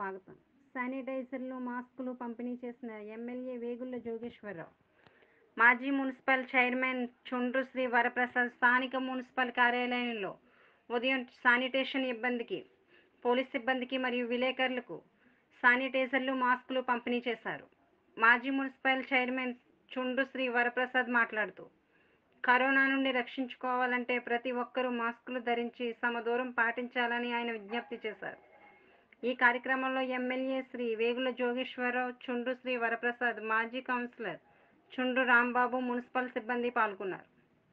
స్వాగతం శానిటైజర్లు మాస్కులు పంపిణీ చేసిన ఎమ్మెల్యే వేగుళ్ల జోగేశ్వరరావు మాజీ మున్సిపల్ చైర్మన్ చుండ్రు శ్రీ వరప్రసాద్ స్థానిక మున్సిపల్ కార్యాలయంలో ఉదయం శానిటేషన్ ఇబ్బందికి పోలీస్ సిబ్బందికి మరియు విలేకరులకు శానిటైజర్లు మాస్కులు పంపిణీ చేశారు మాజీ మున్సిపల్ చైర్మన్ చుండ్రు శ్రీ వరప్రసాద్ మాట్లాడుతూ కరోనా నుండి రక్షించుకోవాలంటే ప్రతి ఒక్కరూ మాస్కులు ధరించి సమ దూరం పాటించాలని ఆయన విజ్ఞప్తి చేశారు ఈ కార్యక్రమంలో ఎమ్మెల్యే శ్రీ వేగుల జోగేశ్వరరావు చుండ్రు శ్రీ వరప్రసాద్ మాజీ కౌన్సిలర్ చుండ్రు రాంబాబు మున్సిపల్ సిబ్బంది పాల్గొన్నారు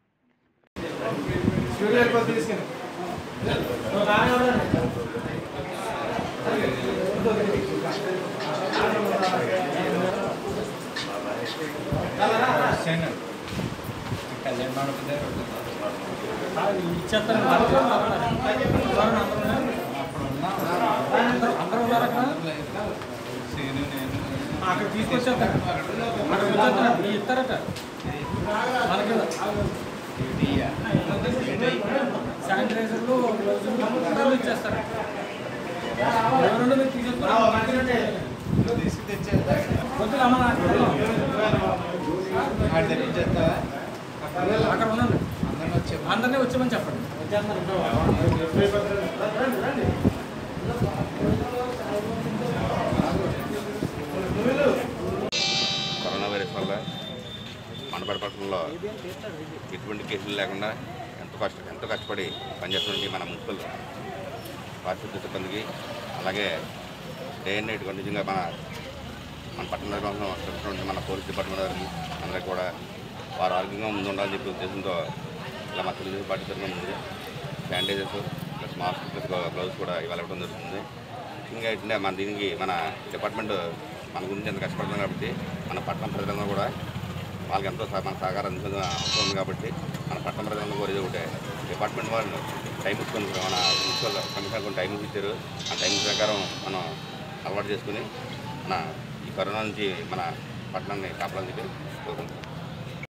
కళ్యాణ మండపం దగ్గర ఇచ్చేస్తాను అందరూ ఉన్నారు అక్కడ సీను నేను అక్కడ తీసుకొచ్చేస్తాను అక్కడ వచ్చేస్తాను ఈ ఇస్తారట మనకి శానిటైజర్లు గ్లౌజులు అందరూ ఇచ్చేస్తారు ఎవరుండో మీరు తీసుకొచ్చుకోండి. తీసుకు తెచ్చేస్తా వద్దులు అమ్మ నాకు. ఆడ తెప్పించేస్తా అక్కడ ఉండండి అందరిని వచ్చే అందరినీ వచ్చామని చెప్పండి కరోనా వైరస్ వల్ల మండపడి పట్టణంలో ఎటువంటి కేసులు లేకుండా ఎంతో కష్ట ఎంతో కష్టపడి పనిచేస్తున్నటువంటి మన మున్సిపల్ పారిశుద్ధ్య సిబ్బందికి అలాగే డే అండ్ నైట్ కంటిన్యూగా మన మన పట్టణ కోసం శ్రమిస్తున్నటువంటి మన పోలీస్ డిపార్ట్మెంట్ వారికి అందరికీ కూడా వారు ఆరోగ్యంగా ముందు ఉండాలని చెప్పి ఉద్దేశంతో ఇలా మా తెలుగుదేశం పార్టీ తరఫున ముందు sanitizers plus mask plus gloves కూడా ఇవాళ ఇవ్వడం జరుగుతుంది ముఖ్యంగా ఏంటంటే మన దీనికి మన డిపార్ట్మెంట్ మన గురించి ఎంత కష్టపడుతుంది కాబట్టి మన పట్టణ ప్రజలందరూ కూడా వాళ్ళకి ఎంతో సహ- మన సహకారం అందించడం అవసరం ఉంది కాబట్టి మన పట్టణ ప్రజలందరూ కోరేది ఒకటే డిపార్ట్మెంట్ వాళ్ళు టైం ఇచ్చుకొని మన మున్సిపల్ కమిషనర్ కొన్ని టైం ఇచ్చారు ఆ టైం ప్రకారం మనం అలవాటు చేసుకుని మన ఈ కరోనా నుంచి మన పట్టణాన్ని కాపాడాలని చెప్పి కోరుకుంటున్నాం